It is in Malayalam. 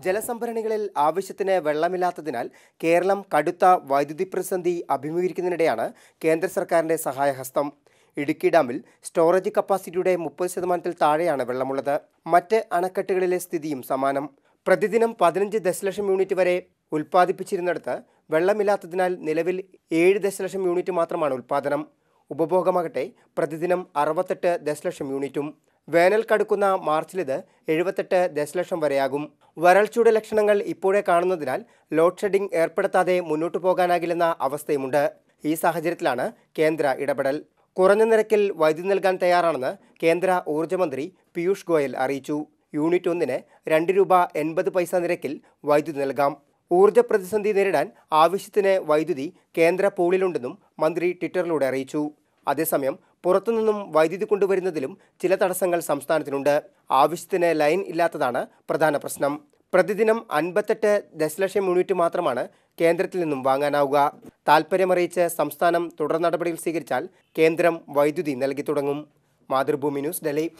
ജലസംഭരണികളിൽ ആവശ്യത്തിന് വെള്ളമില്ലാത്തതിനാൽ കേരളം കടുത്ത വൈദ്യുതി പ്രതിസന്ധി അഭിമുഖീകരിക്കുന്നതിനിടെയാണ് കേന്ദ്ര സർക്കാരിന്റെ സഹായഹസ്തം ഇടുക്കി ഡാമിൽ സ്റ്റോറേജ് കപ്പാസിറ്റിയുടെ മുപ്പത് ശതമാനത്തിൽ താഴെയാണ് വെള്ളമുള്ളത് മറ്റ് അണക്കെട്ടുകളിലെ സ്ഥിതിയും സമാനം പ്രതിദിനം പതിനഞ്ച് ദശലക്ഷം യൂണിറ്റ് വരെ ഉൽപ്പാദിപ്പിച്ചിരുന്നിടത്ത് വെള്ളമില്ലാത്തതിനാൽ നിലവിൽ ഏഴ് ദശലക്ഷം യൂണിറ്റ് മാത്രമാണ് ഉൽപ്പാദനം ഉപഭോഗമാകട്ടെ പ്രതിദിനം അറുപത്തെട്ട് ദശലക്ഷം യൂണിറ്റും വേനൽ കടുക്കുന്ന മാർച്ചിലിത് എഴുപത്തെട്ട് ദശലക്ഷം വരെയാകും വരൾച്ചയുടെ ലക്ഷണങ്ങൾ ഇപ്പോഴേ കാണുന്നതിനാൽ ലോഡ് ഷെഡിംഗ് ഏർപ്പെടുത്താതെ മുന്നോട്ടു പോകാനാകില്ലെന്ന അവസ്ഥയുമുണ്ട് ഈ സാഹചര്യത്തിലാണ് കേന്ദ്ര ഇടപെടൽ കുറഞ്ഞ നിരക്കിൽ വൈദ്യുതി നൽകാൻ തയ്യാറാണെന്ന് കേന്ദ്ര ഊർജ്ജമന്ത്രി പീയൂഷ് ഗോയൽ അറിയിച്ചു യൂണിറ്റ് ഒന്നിന് രണ്ട് രൂപ എൺപത് പൈസ നിരക്കിൽ വൈദ്യുതി നൽകാം ഊർജ്ജ പ്രതിസന്ധി നേരിടാൻ ആവശ്യത്തിന് വൈദ്യുതി കേന്ദ്ര പൂളിലുണ്ടെന്നും മന്ത്രി ട്വിറ്ററിലൂടെ അറിയിച്ചു അതേസമയം പുറത്തുനിന്നും വൈദ്യുതി കൊണ്ടുവരുന്നതിലും ചില തടസ്സങ്ങൾ സംസ്ഥാനത്തിനുണ്ട് ആവശ്യത്തിന് ലൈൻ ഇല്ലാത്തതാണ് പ്രധാന പ്രശ്നം പ്രതിദിനം അൻപത്തെട്ട് ദശലക്ഷം യൂണിറ്റ് മാത്രമാണ് കേന്ദ്രത്തിൽ നിന്നും വാങ്ങാനാവുക താൽപ്പര്യമറിയിച്ച് സംസ്ഥാനം തുടർ നടപടികൾ സ്വീകരിച്ചാൽ കേന്ദ്രം വൈദ്യുതി നൽകി തുടങ്ങും മാതൃഭൂമി ന്യൂസ് ഡൽഹി